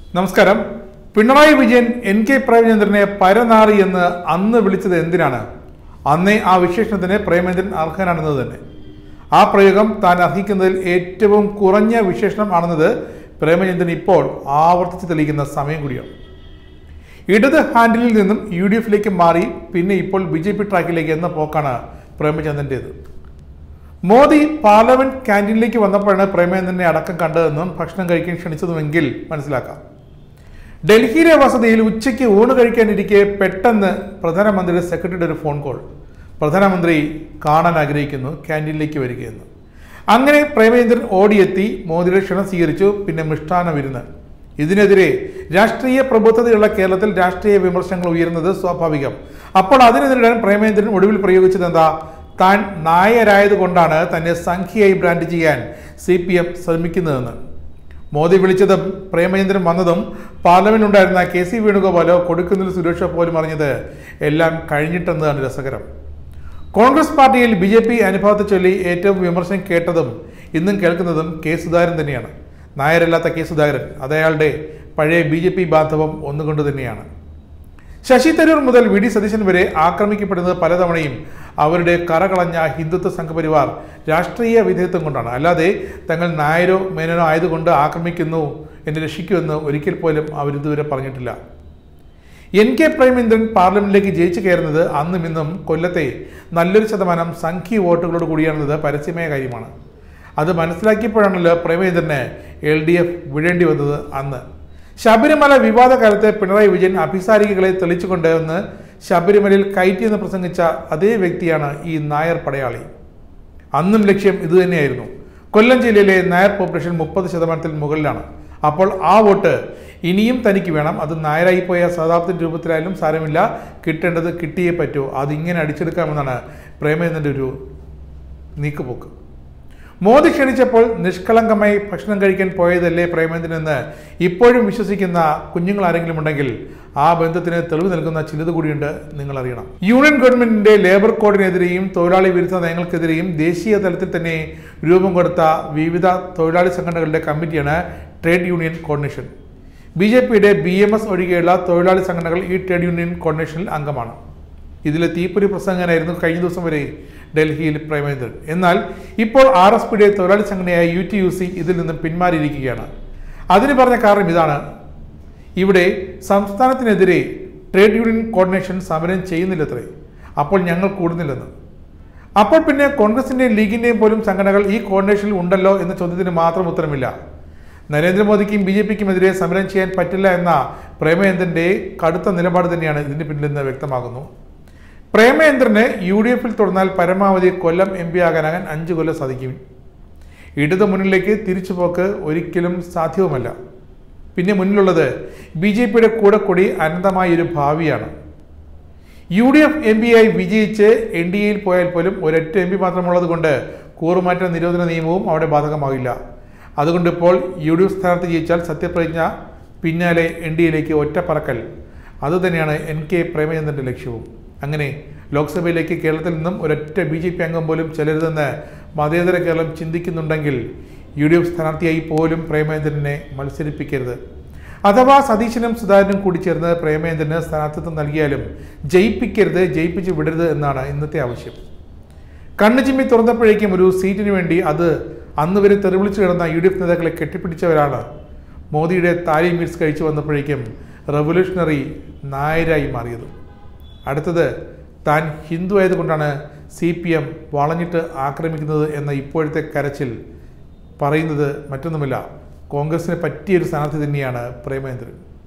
നമസ്കാരം Pinarayi Vijayan N K പ്രേമചന്ദ്രനെ പരനാറി എന്ന് അന്ന് വിളിച്ചത് എന്തിനാണ് അന്നേ ആ വിശേഷണത്തിന് പ്രേമചന്ദ്രൻ അർഹനാണെന്നത് തന്നെ ആ പ്രയോഗം താൻ അർഹിക്കുന്നതിൽ ഏറ്റവും കുറഞ്ഞ വിശേഷണം ആണെന്നത് പ്രേമചന്ദ്രൻ ഇപ്പോൾ ആവർത്തിച്ച് തെളിയിക്കുന്ന സമയം കൂടിയാണ് ഇടത് ഹാൻഡിലിൽ നിന്നും യു ഡി എഫിലേക്ക് മാറി പിന്നെ ഇപ്പോൾ ബി ജെ പി ട്രാക്കിലേക്ക് എന്ന പോക്കാണ് പ്രേമചന്ദ്രൻ്റേത് മോദി പാർലമെന്റ് ക്യാൻറ്റീനിലേക്ക് വന്നപ്പോഴാണ് പ്രേമചന്ദ്രനെ അടക്കം കണ്ടതെന്നും ഭക്ഷണം കഴിക്കാൻ ക്ഷണിച്ചതുമെങ്കിൽ മനസ്സിലാക്കാം ഡൽഹിയിലെ വസതിയിൽ ഉച്ചയ്ക്ക് ഊണ് കഴിക്കാനിരിക്കെ പെട്ടെന്ന് പ്രധാനമന്ത്രിയുടെ സെക്രട്ടറിയുടെ ഒരു ഫോൺ കോൾ പ്രധാനമന്ത്രി കാണാൻ ആഗ്രഹിക്കുന്നു ക്യാൻറ്റീനിലേക്ക് വരികയെന്ന് അങ്ങനെ പ്രേമചന്ദ്രൻ ഓടിയെത്തി മോദിയുടെ ക്ഷണം സ്വീകരിച്ചു പിന്നെ മിഷ്ടാന വിരുന്ന് ഇതിനെതിരെ രാഷ്ട്രീയ പ്രബുദ്ധതയുള്ള കേരളത്തിൽ രാഷ്ട്രീയ വിമർശനങ്ങൾ ഉയരുന്നത് സ്വാഭാവികം അപ്പോൾ അതിനെതിരെ പ്രേമേന്ദ്രൻ ഒടുവിൽ പ്രയോഗിച്ചത് എന്താ താൻ നായരായതുകൊണ്ടാണ് തന്നെ സംഖ്യയായി ബ്രാൻഡ് ചെയ്യാൻ സി പി എം ശ്രമിക്കുന്നതെന്ന് മോദി വിളിച്ചതും പ്രേമചന്ദ്രൻ വന്നതും പാർലമെന്റ് ഉണ്ടായിരുന്ന കെ സി വേണുഗോപാലോ കൊടുക്കുന്നിൽ സുരേഷോ പോലും അറിഞ്ഞത് എല്ലാം കഴിഞ്ഞിട്ടെന്നതാണ് രസകരം കോൺഗ്രസ് പാർട്ടിയിൽ ബി ജെ പി അനുഭവത്തെ ചൊല്ലി ഏറ്റവും വിമർശനം കേട്ടതും ഇന്നും കേൾക്കുന്നതും കെ സുധാകരൻ തന്നെയാണ് നായരല്ലാത്ത കെ സുധാകരൻ അത് അയാളുടെ പഴയ ബി ജെ പി ബാന്ധവം ഒന്നുകൊണ്ട് തന്നെയാണ് ശശി തരൂർ മുതൽ വി ഡി സതീശൻ വരെ ആക്രമിക്കപ്പെടുന്നത് പലതവണയും അവരുടെ കറകളഞ്ഞ ഹിന്ദുത്വ സംഘപരിവാർ രാഷ്ട്രീയ വിധേയത്വം കൊണ്ടാണ് അല്ലാതെ തങ്ങൾ നായരോ മേനനോ ആയതുകൊണ്ട് ആക്രമിക്കുന്നു എന്നെ രക്ഷിക്കുമെന്ന് ഒരിക്കൽ പോലും അവരിതുവരെ പറഞ്ഞിട്ടില്ല എൻ കെ പ്രേമേന്ദ്രൻ പാർലമെന്റിലേക്ക് ജയിച്ചു കയറുന്നത് അന്നും ഇന്നും കൊല്ലത്തെ നല്ലൊരു ശതമാനം സംഖ്യ വോട്ടുകളോട് കൂടിയാണെന്നത് പരസ്യമായ കാര്യമാണ് അത് മനസ്സിലാക്കിയപ്പോഴാണല്ലോ പ്രേമേന്ദ്രന് എൽ ഡി എഫ് വിടേണ്ടി വന്നത് അന്ന് ശബരിമല വിവാദ കാലത്ത് പിണറായി വിജയൻ അഭിസാരികകളെ തെളിച്ചുകൊണ്ട് എന്ന് ശബരിമലയിൽ കയറ്റിയെന്ന് പ്രസംഗിച്ച അതേ വ്യക്തിയാണ് ഈ നായർ പടയാളി അന്നും ലക്ഷ്യം ഇതുതന്നെയായിരുന്നു കൊല്ലം ജില്ലയിലെ നായർ പോപ്പുലേഷൻ മുപ്പത് ശതമാനത്തിൽ മുകളിലാണ് അപ്പോൾ ആ വോട്ട് ഇനിയും തനിക്ക് വേണം അത് നായരായി പോയ സദാബ്ദത്തിന്റെ രൂപത്തിലായാലും സാരമില്ല കിട്ടേണ്ടത് കിട്ടിയേ പറ്റൂ അതിങ്ങനെ അടിച്ചെടുക്കാമെന്നാണ് പ്രേമേന്ദ്രൻ്റെ ഒരു നീക്കുപോക്ക് മോദി ക്ഷണിച്ചപ്പോൾ നിഷ്കളങ്കമായി ഭക്ഷണം കഴിക്കാൻ പോയതല്ലേ പ്രേമേന്ദ്രൻ എന്ന് ഇപ്പോഴും വിശ്വസിക്കുന്ന കുഞ്ഞുങ്ങൾ ആരെങ്കിലും ഉണ്ടെങ്കിൽ ആ ബന്ധത്തിന് തെളിവ് നൽകുന്ന ചിലത് കൂടിയുണ്ട് നിങ്ങൾ അറിയണം യൂണിയൻ ഗവൺമെന്റിന്റെ ലേബർ കോഡിനെതിരെയും തൊഴിലാളി വിരുദ്ധ നയങ്ങൾക്കെതിരെയും ദേശീയ തലത്തിൽ തന്നെ രൂപം കൊടുത്ത വിവിധ തൊഴിലാളി സംഘടനകളുടെ കമ്മിറ്റിയാണ് trade union coordination B J പിയുടെ ബി എം എസ് ഒഴികെയുള്ള തൊഴിലാളി സംഘടനകൾ ഈ ട്രേഡ് യൂണിയൻ കോർഡിനേഷനിൽ അംഗമാണ് ഇതിലെ തീപ്പൊരി പ്രസംഗനായിരുന്നു കഴിഞ്ഞ ദിവസം വരെ ഡൽഹിയിൽ പ്രേമേന്ദ്രൻ എന്നാൽ ഇപ്പോൾ ആർ എസ് പിയുടെ തൊഴിലാളി സംഘടനയായ യു ടി യു സി ഇതിൽ നിന്നും പിന്മാറിയിരിക്കുകയാണ് അതിന് പറഞ്ഞ കാരണം ഇതാണ് ഇവിടെ സംസ്ഥാനത്തിനെതിരെ ട്രേഡ് യൂണിയൻ കോർഡിനേഷൻ സമരം ചെയ്യുന്നില്ലത്രേ അപ്പോൾ ഞങ്ങൾ കൂടുന്നില്ലെന്ന് അപ്പോൾ പിന്നെ കോൺഗ്രസിന്റെയും ലീഗിന്റെയും പോലും സംഘടനകൾ ഈ കോർഡിനേഷനിൽ ഉണ്ടല്ലോ എന്ന ചോദ്യത്തിന് മാത്രം ഉത്തരമില്ല നരേന്ദ്രമോദിക്കും ബി ജെ പിക്കുമെതിരെ സമരം ചെയ്യാൻ പറ്റില്ല എന്ന പ്രേമചന്ദ്രന്റെ കടുത്ത നിലപാട് തന്നെയാണ് ഇതിന് പിന്നിലെന്ന് വ്യക്തമാകുന്നു പ്രേമചന്ദ്രന് യു ഡി എഫിൽ തുടർന്നാൽ പരമാവധി കൊല്ലം എം പി ആകാനാകാൻ അഞ്ച് കൊല്ലം സാധിക്കും ഇടതു മുന്നിലേക്ക് തിരിച്ചുപോക്ക് ഒരിക്കലും സാധ്യവുമല്ല പിന്നെ മുന്നിലുള്ളത് ബി ജെ പിയുടെ കൂടെ കൂടി അനന്തമായ ഒരു ഭാവിയാണ് U D F M P ആയി വിജയിച്ച് എൻ ഡി എയിൽ പോയാൽ പോലും ഒരൊറ്റ എം പി മാത്രമുള്ളത് കൊണ്ട് കൂറുമാറ്റ നിരോധന നിയമവും അവിടെ ബാധകമാകില്ല അതുകൊണ്ട് ഇപ്പോൾ യു ഡി എഫ് സ്ഥാനാർത്ഥി ജയിച്ചാൽ സത്യപ്രതിജ്ഞ പിന്നാലെ എൻ ഡി എയിലേക്ക് ഒറ്റ പറക്കൽ അതുതന്നെയാണ് എൻ കെ പ്രേമചന്ദ്രന്റെ ലക്ഷ്യവും അങ്ങനെ ലോക്സഭയിലേക്ക് കേരളത്തിൽ നിന്നും ഒരൊറ്റ ബി ജെ പി അംഗം പോലും ചെല്ലരുതെന്ന് മതേതര കേരളം ചിന്തിക്കുന്നുണ്ടെങ്കിൽ യു ഡി എഫ് സ്ഥാനാർത്ഥിയായി പോലും പ്രേമചന്ദ്രനെ മത്സരിപ്പിക്കരുത് അഥവാ സതീശനും സുധാകരനും കൂടി ചേർന്ന് പ്രേമചന്ദ്രന് സ്ഥാനാർത്ഥിത്വം നൽകിയാലും ജയിപ്പിക്കരുത് ജയിപ്പിച്ച് വിടരുത് എന്നാണ് ഇന്നത്തെ ആവശ്യം കണ്ണു ചിമ്മി തുറന്നപ്പോഴേക്കും ഒരു സീറ്റിന് വേണ്ടി അത് അന്ന് വരെ തെറിവിളിച്ചു കിടന്ന യു ഡി എഫ് നേതാക്കളെ കെട്ടിപ്പിടിച്ചവരാണ് മോദിയുടെ താലി മീറ്റ്സ് കഴിച്ചു വന്നപ്പോഴേക്കും റവല്യൂഷണറി നായരായി മാറിയത് അടുത്തത് താൻ ഹിന്ദു ആയതുകൊണ്ടാണ് സി പി എം വളഞ്ഞിട്ട് ആക്രമിക്കുന്നത് എന്ന ഇപ്പോഴത്തെ കരച്ചിൽ പറയുന്നത് മറ്റൊന്നുമില്ല കോൺഗ്രസിന് പറ്റിയൊരു സ്ഥാനാർത്ഥി തന്നെയാണ് പ്രേമേന്ദ്രൻ